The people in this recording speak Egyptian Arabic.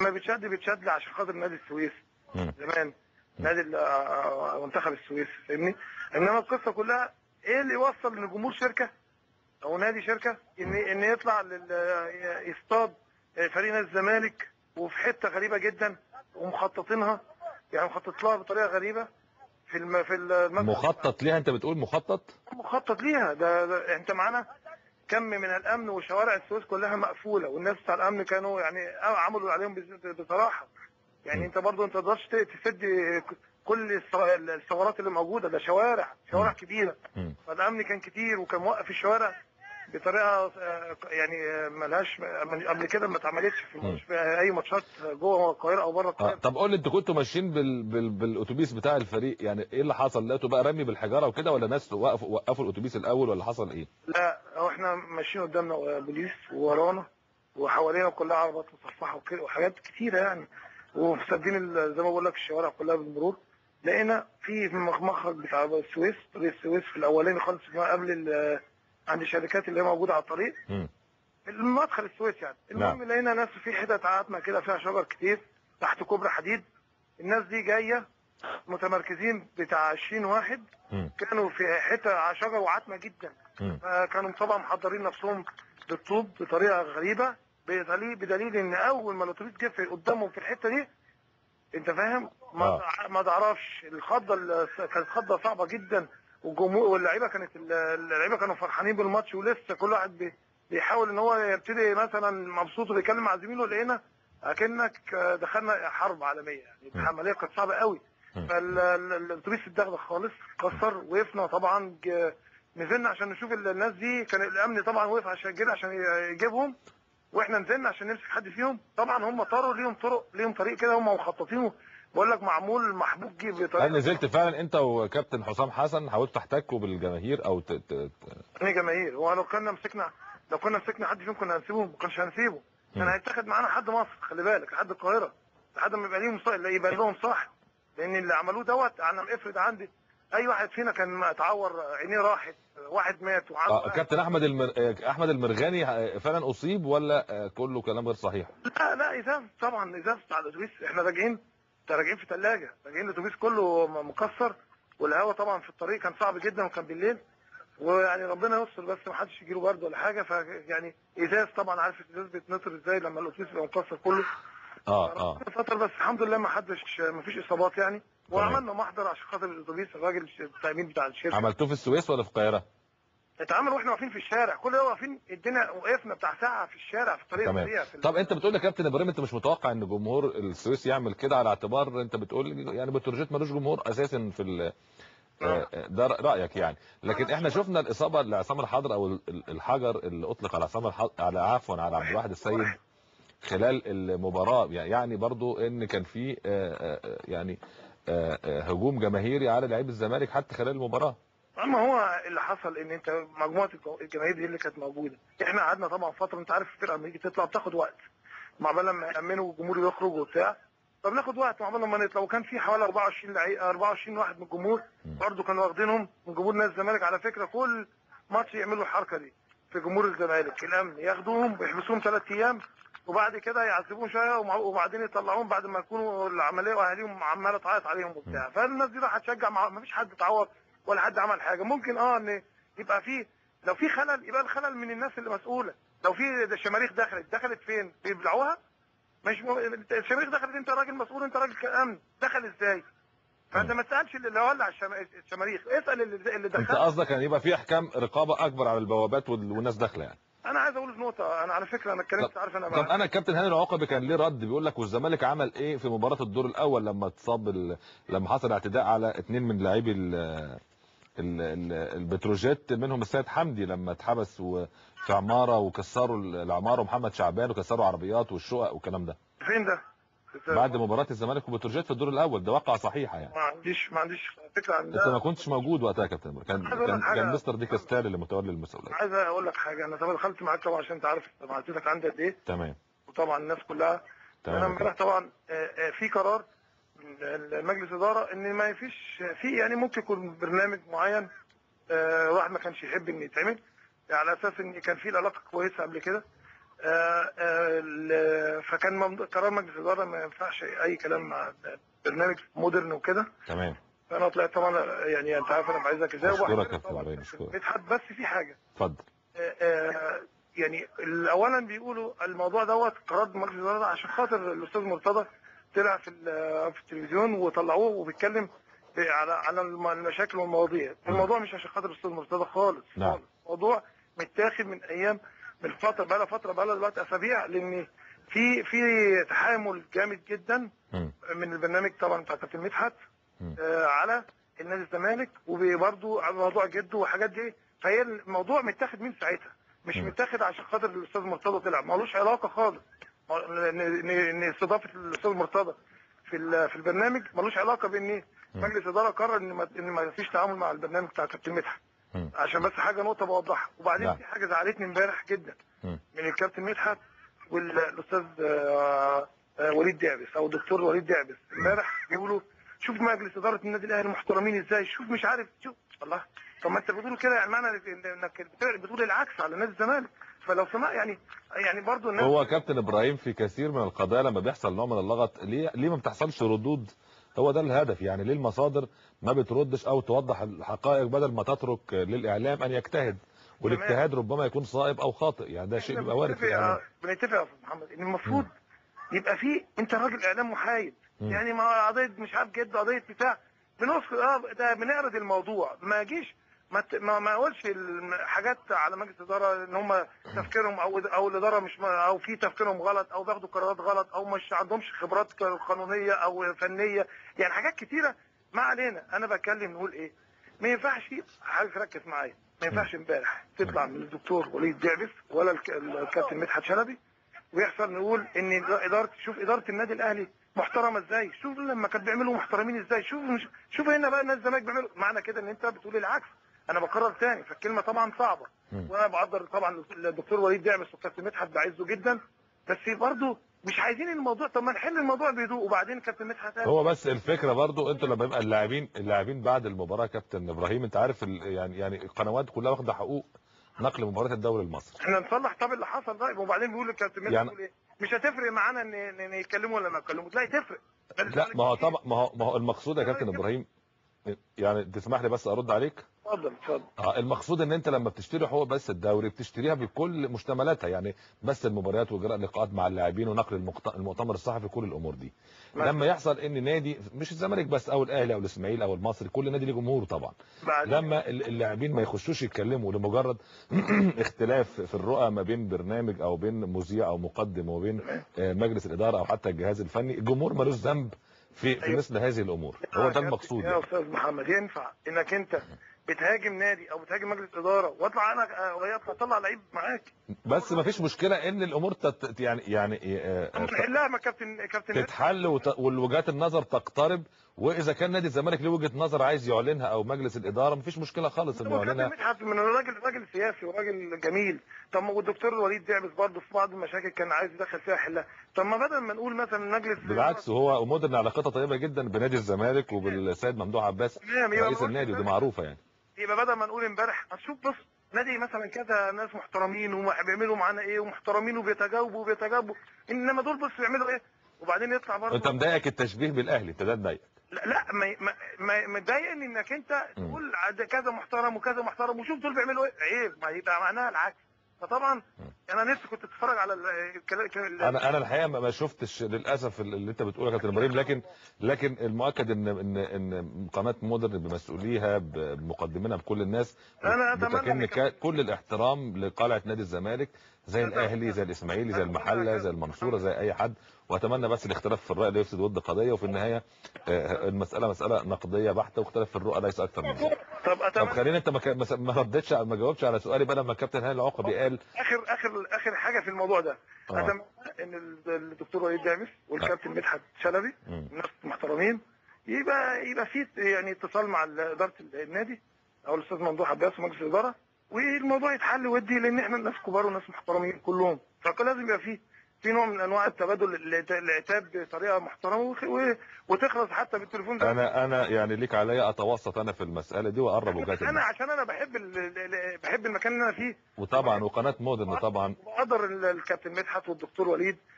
لما بيتشد بيتشد عشان خاطر نادي السويس مم. زمان نادي ال- آه، منتخب السويس فاهمني انما القصه كلها ايه اللي يوصل ان جمهور شركه او نادي شركه ان ان يطلع لل- يصطاد فريق نادي الزمالك وفي حته غريبه جدا ومخططينها يعني مخطط لها بطريقه غريبه في الم... في المسجد مخطط ليها انت بتقول مخطط مخطط ليها ده, ده انت معانا كم من الامن وشوارع السويس كلها مقفوله والناس بتاع الامن كانوا يعني عملوا عليهم بز- بصراحه يعني م. انت برضو انت تقدرش ت- تسد كل الث- الثغرات اللي موجوده ده شوارع شوارع م. كبيره مم. فالامن كان كتير وكان موقف الشوارع بطريقه آه، يعني آه، ملهاش من- قبل كده ما اتعملتش في م. في اي ماتشات جوه القاهره او بره آه. القاهره طب قول لي انتوا كنتوا ماشيين بال... بال... بالاتوبيس بتاع الفريق يعني ايه اللي حصل لقيتوا بقى رمي بالحجاره وكده ولا ناس وقفوا وقفوا الاتوبيس الاول ولا حصل ايه لا هو احنا ماشيين قدامنا بوليس وورانا وحوالينا كلها عربات مصفحه وكده وحاجات كتيره يعني ومسدين ال- زي ما بقول لك الشوارع كلها بالمرور لقينا في مخرج بتاع السويس طريق السويس في الاولاني خالص اللي هو قبل ال- عند الشركات اللي هي موجوده على الطريق مم. المدخل السويس يعني المهم نعم. لقينا ناس في حتت عتمه كده فيها شجر كتير تحت كوبري حديد الناس دي جايه متمركزين بتاع 20 واحد مم. كانوا في حته شجر وعتمه جدا مم. فكانوا طبعا محضرين نفسهم بالطوب بطريقه غريبه بدليل بدليل ان اول ما الاتوبيس جه في قدامهم في الحته دي انت فاهم ما آه. ما تعرفش الخضه اللي كانت خضه صعبه جدا والجمهور واللعيبه كانت اللعيبه كانوا فرحانين بالماتش ولسه كل واحد بي- بيحاول ان هو يبتدي مثلا مبسوط وبيتكلم مع زميله لقينا اكنك دخلنا حرب عالميه يعني م. العمليه كانت صعبه قوي م. فالاتوبيس اتدغدغ خالص كسر وقفنا طبعا ج- نزلنا عشان نشوف ال- الناس دي كان الامن طبعا وقف عشان جري عشان ي- يجيبهم واحنا نزلنا عشان نمسك حد فيهم طبعا هم طاروا ليهم طرق ليهم طريق كده هم مخططينه بقول لك معمول محبوك جه بطريقه هل نزلت فعلا انت وكابتن حسام حسن حاولتوا تحتكوا بالجماهير او ت... ت... ت... يعني جماهير هو لو كنا مسكنا لو كنا مسكنا حد فيهم كنا هنسيبه ما كناش هنسيبه كان مم. هيتاخد معانا حد مصر خلي بالك لحد القاهره لحد ما يبقى ليهم صاحب يبقى لهم صاحب لان اللي عملوه دوت انا افرض عندي اي واحد فينا كان اتعور عينيه راحت واحد مات آه وعنده كابتن احمد المر... آه، احمد المرغني آه، فعلا اصيب ولا آه، كله كلام غير صحيح لا لا ازاز طبعا ازاز بتاع الاتوبيس احنا راجعين ده راجعين في ثلاجه راجعين الاتوبيس كله م- مكسر والهواء طبعا في الطريق كان صعب جدا وكان بالليل ويعني ربنا يستر بس ما حدش يجيله برد ولا حاجه فيعني ازاز طبعا عارف الازاز بيتنطر ازاي لما الاتوبيس يبقى مكسر كله اه اه ربنا ستر بس الحمد لله ما حدش ما فيش اصابات يعني وعملنا محضر عشان خاطر الاتوبيس الراجل التامين بتاع الشركه عملتوه في السويس ولا في القاهره اتعمل واحنا واقفين في الشارع كل ده واقفين الدنيا وقفنا بتاع ساعه في الشارع في الطريق تمام السريع في ال- طب انت بتقول يا كابتن ابراهيم انت مش متوقع ان جمهور السويس يعمل كده على اعتبار انت بتقول يعني بتروجيت ملوش جمهور اساسا في ال... آه، آه، ده رايك يعني لكن احنا شفنا الاصابه لعصام الحضر او ال- ال- الحجر اللي اطلق على عصام الحضر على عفوا على عبد الواحد السيد خلال المباراه يعني برضو ان كان في آه، آه، يعني آه، آه، هجوم جماهيري على لعيب الزمالك حتى خلال المباراه اما هو اللي حصل ان انت مجموعه الجو- الجماهير دي اللي كانت موجوده احنا قعدنا طبعا فتره انت عارف الفرقه لما تيجي تطلع بتاخد وقت مع بال لما يامنوا والجمهور يخرج وبتاع فبناخد وقت مع بال لما نطلع وكان في حوالي 24 لعيب 24 واحد من الجمهور مم. برضه كانوا واخدينهم من جمهور نادي الزمالك على فكره كل ماتش يعملوا الحركه دي في جمهور الزمالك الامن ياخدوهم ويحبسوهم ثلاث ايام وبعد كده يعذبوهم شويه ومع- وبعدين يطلعوهم بعد ما يكونوا العمليه واهاليهم عماله تعيط عليهم وبتاع فالناس دي راح تشجع مع ما فيش حد اتعور ولا حد عمل حاجه ممكن اه ان يبقى في لو في خلل يبقى الخلل من الناس اللي مسؤوله لو في ده شماريخ دخلت دخلت فين بيبلعوها مش م... الشماريخ دخلت انت راجل مسؤول انت راجل كامن دخل ازاي فانت ما تسالش اللي ولع الشم- الشماريخ اسال اللي, اللي انت دخل قصدك ان يبقى في احكام رقابه اكبر على البوابات وال- والناس داخله يعني انا عايز اقول نقطه انا على فكره انا اتكلمت عارف انا طب انا الكابتن هاني العقبي كان ليه رد بيقول لك والزمالك عمل ايه في مباراه الدور الاول لما اتصاب ال... لما حصل اعتداء على اثنين من لاعبي ال... ال... ال... البتروجيت منهم السيد حمدي لما اتحبس و... في عماره وكسروا العماره ومحمد شعبان وكسروا عربيات والشقق والكلام ده فين ده بعد مباراه الزمالك وبتروجيت في الدور الاول ده واقعه صحيحه يعني ما عنديش ما عنديش فكره عن انت ما ده كنتش موجود وقتها يا كابتن كان عايز أقول كان لك حاجة. كان مستر دي كاستاري اللي متولي المسؤوليه عايز اقول لك حاجه انا طبعا دخلت معاك طبعا عشان انت عارف معلوماتك عندي قد ايه تمام وطبعا الناس كلها تمام انا يا امبارح طبعا آه، آه، في قرار من المجلس اداره ان ما فيش في يعني ممكن يكون برنامج معين آه، واحد ما كانش يحب ان يتعمل على اساس ان كان في العلاقه كويسه قبل كده آه، آه، ال- فكان ممض- قرار مجلس الاداره ما ينفعش اي كلام مع برنامج مودرن وكده تمام فانا طلعت طبعا يعني انت عارف انا بعايزك ازاي أشكرك يا وبحترم كابتن طبعاً إبراهيم، أشكرك. مدحت بس في حاجه اتفضل آه، آه، يعني ال- اولا بيقولوا الموضوع دوت قرار مجلس الاداره عشان خاطر الاستاذ مرتضى طلع في ال- في التلفزيون وطلعوه وبيتكلم على على الم- المشاكل والمواضيع الموضوع مش عشان خاطر الاستاذ مرتضى خالص نعم. خالص الموضوع متاخد من ايام من فتره بقى لها فتره بقى لها دلوقتي اسابيع لان في في تحامل جامد جدا مم. من البرنامج طبعا بتاع كابتن مدحت مم. آه، على النادي الزمالك وبرضه على موضوع جده وحاجات دي فهي الموضوع متاخد من ساعتها مش مم. متاخد عشان خاطر الاستاذ مرتضى طلع ملوش علاقه خالص ما- ان ان إن استضافه الاستاذ مرتضى في ال- في البرنامج ملوش علاقه بان مم. مجلس اداره قرر ان ما ان ما فيش تعامل مع البرنامج بتاع كابتن مدحت مم. عشان بس حاجه نقطه بوضحها وبعدين نعم. في حاجه زعلتني امبارح جدا مم. من الكابتن مدحت والاستاذ آه، آه، وليد دعبس او الدكتور وليد دعبس امبارح بيقولوا شوف مجلس اداره النادي الاهلي محترمين ازاي شوف مش عارف شوف الله طب ما انت بتقول كده يعني معنى انك بتقول العكس على نادي الزمالك فلو سمع يعني يعني برضه الناس هو كابتن ابراهيم في كثير من القضايا لما بيحصل نوع من اللغط ليه ليه ما بتحصلش ردود هو ده الهدف يعني ليه المصادر ما بتردش او توضح الحقائق بدل ما تترك للاعلام ان يجتهد والاجتهاد ربما يكون صائب او خاطئ يعني ده شيء احنا بيبقى وارد في بنتفق الاعلام يا- بنتفق يا استاذ محمد ان المفروض يبقى في انت راجل اعلام محايد مم. يعني ما قضيه مش عارف جد قضيه بتاع بنص اه ده بنعرض الموضوع ما يجيش ما ت- ما, ما اقولش الم- حاجات على مجلس الاداره ان هم تفكيرهم او او الاداره مش م- او في تفكيرهم غلط او بياخدوا قرارات غلط او مش عندهمش خبرات ق- قانونيه او فنيه يعني حاجات كتيره ما علينا انا بتكلم نقول ايه ما ينفعش حضرتك ركز معايا ما ينفعش امبارح تطلع من الدكتور وليد دعبس ولا الك- الكابتن مدحت شلبي ويحصل نقول ان اداره شوف اداره النادي الاهلي محترمه ازاي شوف لما كانوا بيعملوا محترمين ازاي شوف مش شوف هنا بقى الناس الزمالك بيعملوا معنى كده ان انت بتقول العكس انا بكرر تاني فالكلمه طبعا صعبه مم. وانا بقدر طبعا الدكتور وليد دعبس والكابتن مدحت بعزه جدا بس برضه مش عايزين الموضوع طب ما نحل الموضوع بهدوء وبعدين كابتن مدحت قال هو بس الفكره برضو انتوا لما يبقى اللاعبين اللاعبين بعد المباراه كابتن ابراهيم انت عارف ال- يعني يعني القنوات كلها واخده حقوق نقل مباراه الدوري المصري احنا نصلح طب اللي حصل ده وبعدين بيقول الكابتن مدحت يعني- بيقول ايه مش هتفرق معانا ان ان إن يتكلموا ولا ما يتكلموا تلاقي تفرق لا ما هو طبعا ما هو ما هو المقصود يا كابتن ابراهيم يعني تسمح لي بس ارد عليك اتفضل اتفضل اه المقصود ان انت لما بتشتري حقوق بس الدوري بتشتريها بكل مشتملاتها يعني بس المباريات واجراء لقاءات مع اللاعبين ونقل المقت- المؤتمر الصحفي كل الامور دي مثلا. لما يحصل ان نادي مش الزمالك بس او الاهلي او الاسماعيلي او المصري كل نادي ليه جمهوره طبعا بعدين لما ال- اللاعبين ما يخشوش يتكلموا لمجرد اختلاف في الرؤى ما بين برنامج او بين مذيع او مقدم وبين آه، مجلس الاداره او حتى الجهاز الفني الجمهور ملوش ذنب في في أيوة. مثل هذه الامور هو ده المقصود يا يعني. استاذ محمد ينفع انك انت بتهاجم نادي او بتهاجم مجلس اداره واطلع انا آه، اطلع لعيب معاك بس ما فيش مشكله ان الامور تت يعني يعني آه، آه، نحلها ما كابتن كابتن مدحت. تتحل وت- والوجهات النظر تقترب واذا كان نادي الزمالك له وجهه نظر عايز يعلنها او مجلس الاداره مفيش مشكله خالص انه هو كابتن يعلنها مدحت من راجل راجل سياسي وراجل جميل طب ما والدكتور وليد دعبس برضه في بعض المشاكل كان عايز يدخل فيها حلها طب ما بدل ما نقول مثلا مجلس بالعكس هو مودرن علاقتها طيبه جدا بنادي الزمالك وبالسيد ممدوح عباس تمام، يبقى رئيس بقول النادي ودي كده. معروفه يعني يبقى بدل ما نقول امبارح هتشوف بص نادي مثلا كذا ناس محترمين وبيعملوا معانا ايه ومحترمين وبيتجاوبوا وبيتجاوبوا انما دول بص بيعملوا ايه وبعدين يطلع برضه انت مضايقك التشبيه بالاهلي انت ده مضايقك لا لا ما ما ما مضايقني انك انت مم. تقول عد- كذا محترم وكذا محترم وشوف دول بيعملوا ايه عيب ما يبقى معناها العكس فطبعا انا نفسي كنت اتفرج على ال- الكلام انا انا الحقيقه ما ما شفتش للاسف اللي انت بتقوله يا كابتن ابراهيم لكن لكن المؤكد ان ان ان قناه مودرن بمسؤوليها بمقدمينها بكل الناس أنا أتمنى بتكن إن كان- ك- كل الاحترام لقلعه نادي الزمالك زي أنا الاهلي زي الاسماعيلي زي أتمنى المحله كده. زي المنصوره زي اي حد واتمنى بس الاختلاف في الراي لا يفسد ود قضيه وفي النهايه آه، المساله مساله نقديه بحته واختلاف في الرؤى ليس اكثر من ذلك طب طب اتمنى خليني انت ما ك- ما س- ما ردتش على- ما جاوبتش على سؤالي بقى لما الكابتن هاني العقبي قال اخر اخر اخر حاجه في الموضوع ده آه. اتمنى ان ال- الدكتور وليد دامس والكابتن مدحت شلبي مم. ناس محترمين يبقى يبقى في يعني اتصال مع اداره النادي او الاستاذ ممدوح عباس ومجلس الاداره والموضوع يتحل ودي لان احنا ناس كبار وناس محترمين كلهم فكان لازم يبقى فيه في نوع من انواع التبادل العت- العتاب بطريقه محترمه وخ- و- وتخلص حتى بالتليفون ده انا انا يعني ليك عليا اتوسط انا في المساله دي واقرب وجهات انا النظر عشان انا بحب ال- ال- ال- بحب المكان اللي انا فيه وطبعا وقناه مودرن طبعا وقدر ال- الكابتن مدحت والدكتور وليد